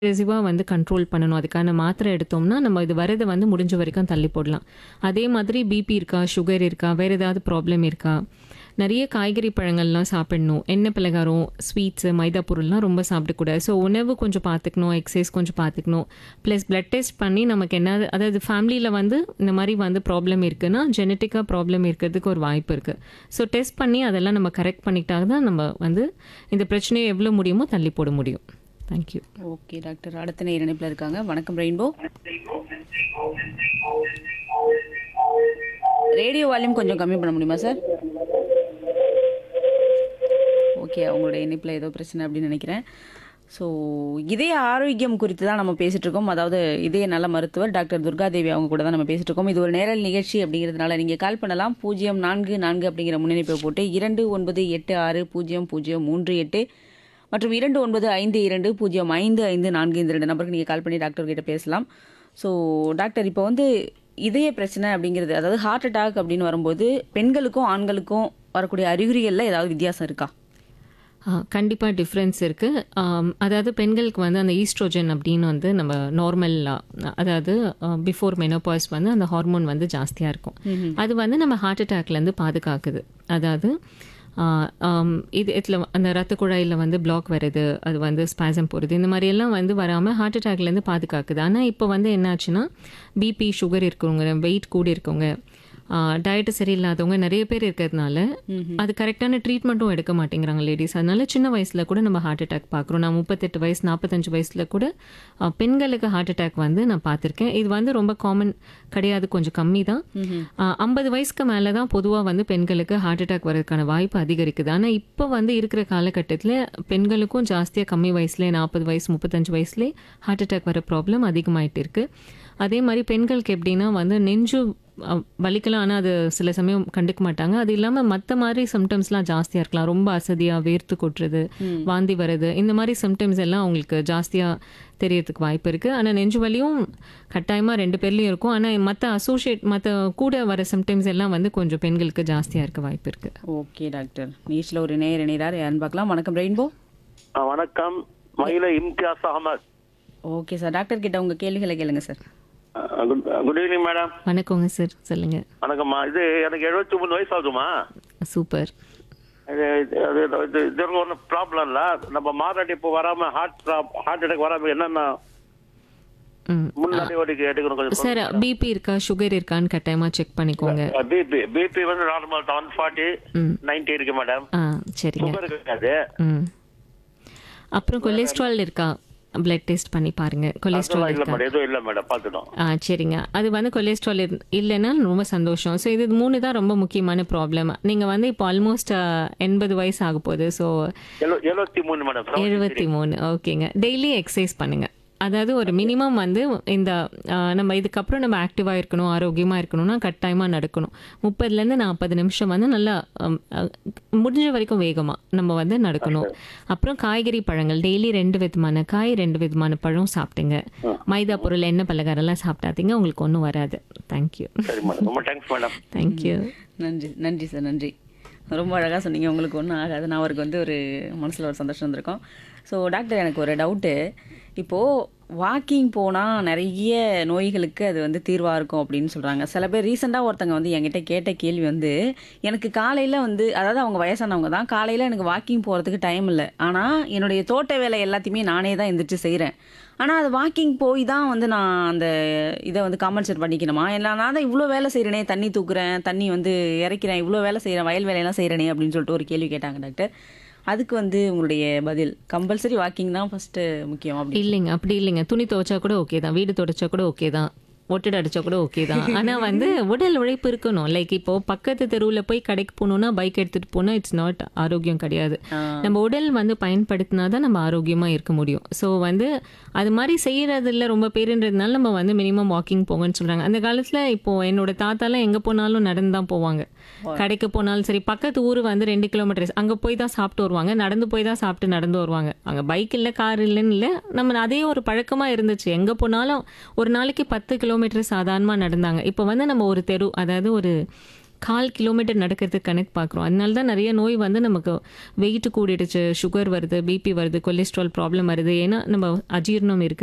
அக்ரெசிவாக வந்து கண்ட்ரோல் பண்ணணும் அதுக்கான மாத்திரை எடுத்தோம்னா நம்ம இது வரதை வந்து முடிஞ்ச வரைக்கும் தள்ளி போடலாம் அதே மாதிரி பிபி இருக்கா சுகர் இருக்கா வேறு ஏதாவது ப்ராப்ளம் இருக்கா நிறைய காய்கறி பழங்கள்லாம் சாப்பிடணும் எண்ணெய் பலகாரம் ஸ்வீட்ஸு மைதா பொருள்லாம் ரொம்ப சாப்பிடக்கூடாது ஸோ உணவு கொஞ்சம் பார்த்துக்கணும் எக்ஸசைஸ் கொஞ்சம் பார்த்துக்கணும் ப்ளஸ் பிளட் டெஸ்ட் பண்ணி நமக்கு என்ன அதாவது ஃபேமிலியில் வந்து இந்த மாதிரி வந்து ப்ராப்ளம் இருக்குன்னா ஜெனட்டிக்காக ப்ராப்ளம் இருக்கிறதுக்கு ஒரு வாய்ப்பு இருக்குது ஸோ டெஸ்ட் பண்ணி அதெல்லாம் நம்ம கரெக்ட் பண்ணிக்கிட்டாக தான் நம்ம வந்து இந்த பிரச்சனையை எவ்வளோ முடியுமோ தள்ளி போட முடியும் தேங்க்யூ ஓகே டாக்டர் அடுத்த நேர் இணைப்பில் இருக்காங்க வணக்கம் ரெயின்போ ரேடியோ வால்யூம் கொஞ்சம் கம்மி பண்ண முடியுமா சார் ஓகே அவங்களுடைய இணைப்பில் ஏதோ பிரச்சனை அப்படின்னு நினைக்கிறேன் ஸோ இதய ஆரோக்கியம் குறித்து தான் நம்ம பேசிட்டு இருக்கோம் அதாவது இதய நல மருத்துவர் டாக்டர் துர்காதேவி அவங்க கூட தான் நம்ம பேசிட்டு இருக்கோம் இது ஒரு நேரல் நிகழ்ச்சி அப்படிங்கிறதுனால நீங்கள் கால் பண்ணலாம் பூஜ்ஜியம் நான்கு நான்கு அப்படிங்கிற முன்னணிப்பை போட்டு இரண்டு ஒன்பது எட்டு ஆறு பூஜ்ஜியம் பூஜ்ஜியம் மூன்று எட்டு மற்றும் இரண்டு ஒன்பது ஐந்து இரண்டு பூஜ்ஜியம் ஐந்து ஐந்து நான்கு இந்த ரெண்டு நம்பருக்கு நீங்கள் கால் பண்ணி டாக்டர் கிட்ட பேசலாம் ஸோ டாக்டர் இப்போ வந்து இதய பிரச்சனை அப்படிங்கிறது அதாவது ஹார்ட் அட்டாக் அப்படின்னு வரும்போது பெண்களுக்கும் ஆண்களுக்கும் வரக்கூடிய அறிகுறிகளில் ஏதாவது வித்தியாசம் இருக்கா கண்டிப்பாக டிஃப்ரென்ஸ் இருக்குது அதாவது பெண்களுக்கு வந்து அந்த ஈஸ்ட்ரோஜன் அப்படின்னு வந்து நம்ம நார்மல் அதாவது பிஃபோர் மெனோபாஸ் வந்து அந்த ஹார்மோன் வந்து ஜாஸ்தியாக இருக்கும் அது வந்து நம்ம ஹார்ட் அட்டாக்லேருந்து பாதுகாக்குது அதாவது ஆஹ், ஆம், இது இதில் அந்த ரத்த குழாயில் வந்து பிளாக் வருது அது வந்து ஸ்பாசம் போகிறது இந்த மாதிரியெல்லாம் வந்து வராமல் ஹார்ட் அட்டாக்லேருந்து பாதுகாக்குது ஆனால் இப்போ வந்து என்னாச்சுன்னா பிபி சுகர் இருக்கவங்க வெயிட் கூட இருக்கவங்க டயட்டு சரியில்லாதவங்க நிறைய பேர் இருக்கிறதுனால அது கரெக்டான ட்ரீட்மெண்ட்டும் எடுக்க மாட்டேங்கிறாங்க லேடிஸ் அதனால சின்ன வயசில் கூட நம்ம ஹார்ட் அட்டாக் பார்க்குறோம் நான் முப்பத்தெட்டு வயசு நாற்பத்தஞ்சு வயசில் கூட ஆ, பெண்களுக்கு ஹார்ட் அட்டாக் வந்து நான் பார்த்துருக்கேன் இது வந்து ரொம்ப காமன் கிடையாது கொஞ்சம் கம்மி தான் ஐம்பது வயசுக்கு மேலே தான் பொதுவாக வந்து பெண்களுக்கு ஹார்ட் அட்டாக் வரதுக்கான வாய்ப்பு அதிகரிக்குது ஆனால் இப்போ வந்து இருக்கிற காலகட்டத்தில் பெண்களுக்கும் ஜாஸ்தியாக கம்மி வயசுலேயே நாற்பது வயசு முப்பத்தஞ்சு வயசுலேயே ஹார்ட் அட்டாக் வர ப்ராப்ளம் அதிகமாயிட்டு இருக்கு அதே மாதிரி பெண்களுக்கு எப்படின்னா வந்து நெஞ்சு அஹ், வலிக்கலாம் ஆனால் அது சில சமயம் கண்டுக்க மாட்டாங்க அது இல்லாமல் மற்ற மாதிரி சிம்டம்ஸ்லாம் ஜாஸ்தியாக இருக்கலாம் ரொம்ப அசதியாக வேர்த்து கொட்டுறது வாந்தி வர்றது இந்த மாதிரி சிம்டம்ஸ் எல்லாம் அவங்களுக்கு ஜாஸ்தியாக தெரியறதுக்கு வாய்ப்பு இருக்குது ஆனால் நெஞ்சு வலியும் கட்டாயமாக ரெண்டு பேர்லேயும் இருக்கும் ஆனால் மற்ற அசோசியேட் மற்ற கூட வர சிம்டம்ஸ் எல்லாம் வந்து கொஞ்சம் பெண்களுக்கு ஜாஸ்தியாக இருக்க வாய்ப்பு இருக்குது ஓகே டாக்டர் நீச்சில் ஒரு நேர் இணைகிறார் யாருன்னு பார்க்கலாம் வணக்கம் ரெயின்போ ஆ, வணக்கம் மயில Imtiaz Ahmed okay sir doctor கிட்ட உங்கள் கேள்விகளை கேளுங்க sir good good evening madam வணக்கங்க சார் சொல்லுங்கள் வணக்கம்மா இது எனக்கு எழுபத்தி மூணு வயசு ஆகுதுமா சூப்பர் இது இது- இது இது- இது ஒன்றும் ப்ராப்ளம் இல்லை நம்ம மாரடைப்பு இப்போ வராம ஹார்ட் ஹார்ட் அட்டாக் வராம என்னென்ன ம் முன்னாடி ஓடிக்கு எடுக்கணும் கொஞ்சம் சார் பிபி இருக்கா சுகர் இருக்கான்னு கட்டாயமாக செக் பண்ணிக்கோங்க பிபி பிபி வந்து நார்மல் தான் ஒன் ஃபார்ட்டி ம். நைன்டி இருக்கு மேடம் ஆ சரிங்க சுகர் கிடையாது ம் அப்புறம் கொலஸ்ட்ரால் இருக்கா பிளட் டெஸ்ட் பண்ணி பாருங்க கொலஸ்ட்ரால் அதெல்லாம் இல்லை இருக்கா மேடம் எதுவும் இல்லை மேடம் பார்த்துட்டோம் ஆ சரிங்க அது வந்து கொலஸ்ட்ரால் இரு- இல்லைன்னா ரொம்ப சந்தோஷம் ஸோ இது மூணு தான் ரொம்ப முக்கியமான ப்ராப்ளம் நீங்கள் வந்து இப்போ ஆல்மோஸ்ட் எண்பது வயசு ஆக போகுது ஸோ எழு எழுபத்தி மூணு மேடம் எழுபத்தி மூணு ஓகேங்க டெய்லி எக்ஸசைஸ் பண்ணுங்க அதாவது ஒரு மினிமம் வந்து இந்த ஆ, நம்ம இதுக்கப்புறம் நம்ம ஆக்டிவாக இருக்கணும் ஆரோக்கியமாக இருக்கணும்னா கட்டாயமாக நடக்கணும் முப்பதுலேருந்து நாற்பது நிமிஷம் வந்து நல்லா அம், அ, முடிஞ்ச வரைக்கும் வேகமாக நம்ம வந்து நடக்கணும் அப்புறம் காய்கறி பழங்கள் டெய்லி ரெண்டு விதமான காய் ரெண்டு விதமான பழம் சாப்பிட்டுங்க மைதா பொருள் எண்ணெய் பலகாரம்லாம் சாப்பிட்டாதீங்க உங்களுக்கு ஒன்றும் வராது தேங்க்யூ சரி மேடம் ரொம்ப தேங்க்ஸ் மேடம் தேங்க்யூ நன்றி நன்றி சார் நன்றி ரொம்ப அழகாக சொன்னீங்க உங்களுக்கு ஒன்றும் ஆகாது நான் அவருக்கு வந்து ஒரு மனசில் ஒரு சந்தோஷம் வந்திருக்கோம் ஸோ டாக்டர் எனக்கு ஒரு டவுட்டு இப்போது வாக்கிங் போனால் நிறைய நோய்களுக்கு அது வந்து தீர்வாக இருக்கும் அப்படின்னு சொல்கிறாங்க சில பேர் ரீசெண்டாக ஒருத்தங்க வந்து என்கிட்ட கேட்ட கேள்வி வந்து எனக்கு காலையில் வந்து அதாவது அவங்க வயசானவங்க தான் காலையில் எனக்கு வாக்கிங் போகிறதுக்கு டைம் இல்லை ஆனால் என்னுடைய தோட்ட வேலை எல்லாத்தையுமே நானே தான் எந்திரிச்சு செய்கிறேன் ஆனால் அது வாக்கிங் போய் தான் வந்து நான் அந்த இதை வந்து காம்பன்சேட் பண்ணிக்கணுமா இல்லை நான் தான் இவ்வளோ வேலை செய்கிறேனே தண்ணி தூக்குறேன் தண்ணி வந்து இறைக்கிறேன் இவ்வளோ வேலை செய்கிறேன் வயல் வேலையெல்லாம் செய்கிறேனே அப்படின்னு சொல்லிட்டு ஒரு கேள்வி கேட்டாங்க டாக்டர் அதுக்கு வந்து உங்களுடைய பதில் கம்பல்சரி வாக்கிங் தான் ஃபஸ்ட்டு முக்கியம் அப்படி இல்லைங்க அப்படி இல்லைங்க துணி துவைச்சா கூட ஓகே தான் வீடு துடைச்சா கூட ஓகே தான் ஒட்டடை அடிச்சா கூட ஓகே தான் ஆனா வந்து உடல் உழைப்பு இருக்கணும் லைக் இப்போ பக்கத்து தெருவுல போய் கடைக்கு போகணும்னா பைக் எடுத்துட்டு போனா இட்ஸ் நாட் ஆரோக்கியம் கிடையாது நம்ம உடல் வந்து பயன்படுத்தினா தான் நம்ம ஆரோக்கியமா இருக்க முடியும் ஸோ வந்து அது மாதிரி செய்யறதில்ல ரொம்ப பேருன்றதுனால நம்ம வந்து மினிமம் வாக்கிங் போங்கன்னு சொல்றாங்க அந்த காலத்துல இப்போ என்னோட தாத்தாலாம் எங்க போனாலும் நடந்து தான் போவாங்க கடைக்கு போனாலும் சரி பக்கத்து ஊர் வந்து ரெண்டு கிலோமீட்டர் அங்க போய் தான் சாப்பிட்டு வருவாங்க நடந்து போய் தான் சாப்பிட்டு நடந்து வருவாங்க அங்க பைக் இல்ல கார் இல்லைன்னு இல்லை நம்ம அதே ஒரு பழக்கமா இருந்துச்சு எங்க போனாலும் ஒரு நாளைக்கு பத்து கிலோமீட்டர் சாதாரணமா நடந்தாங்க இப்போ வந்து நம்ம ஒரு தெரு அதாவது ஒரு கால் கிலோமீட்டர் நடக்கிறதுக்கு கணக்கு பார்க்குறோம் அதனால தான் நிறைய நோய் வந்து நமக்கு வெயிட் கூடிடுச்சு சுகர் வருது பிபி வருது கொலஸ்ட்ரால் ப்ராப்ளம் வருது ஏன்னா நம்ம அஜீர்ணம் இருக்குது